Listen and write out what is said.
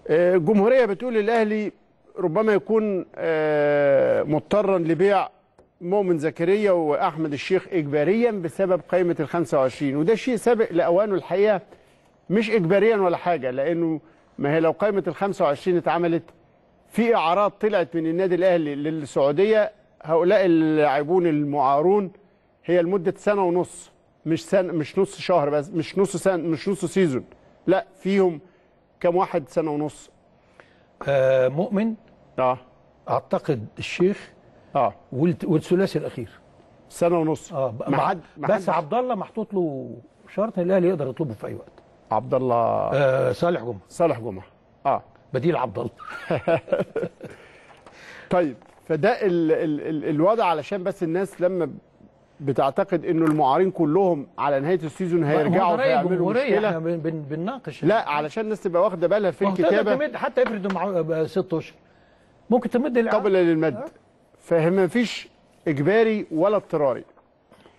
آه، الجمهوريه بتقول الاهلي ربما يكون آه، مضطرا لبيع مؤمن زكريا واحمد الشيخ اجباريا بسبب قائمه ال 25 وده شيء سابق لاوانه الحقيقه مش اجباريا ولا حاجه لانه ما هي لو قائمه ال 25 اتعملت في اعارات طلعت من النادي الاهلي للسعوديه هؤلاء اللاعبون المعارون هي لمده سنه ونص مش سنه مش نص شهر بس مش نص سنه مش نص سيزون لا فيهم كم واحد سنه ونص آه مؤمن اه اعتقد الشيخ اه والت- والثلاثي الاخير سنه ونص اه ب- ما مع- حد ما بس حدش- عبد الله محطوط له شرط إن الاهلي يقدر يطلبه في اي وقت عبد الله آه صالح جمعه صالح جمعه اه بديل عبد الله طيب فده ال ال ال الوضع علشان بس الناس لما بتعتقد انه المعارين كلهم على نهايه السيزون هيرجعوا ما هو ده رأي فيعملوا الجمهورية، احنا مشكله بن بن بنناقش لا علشان الناس تبقى واخده بالها في ما هو تقدر الكتابه تمد حتى افرض مع ست اشهر ممكن تمد الإعادة. قابله للمد فما فيش اجباري ولا اضطراري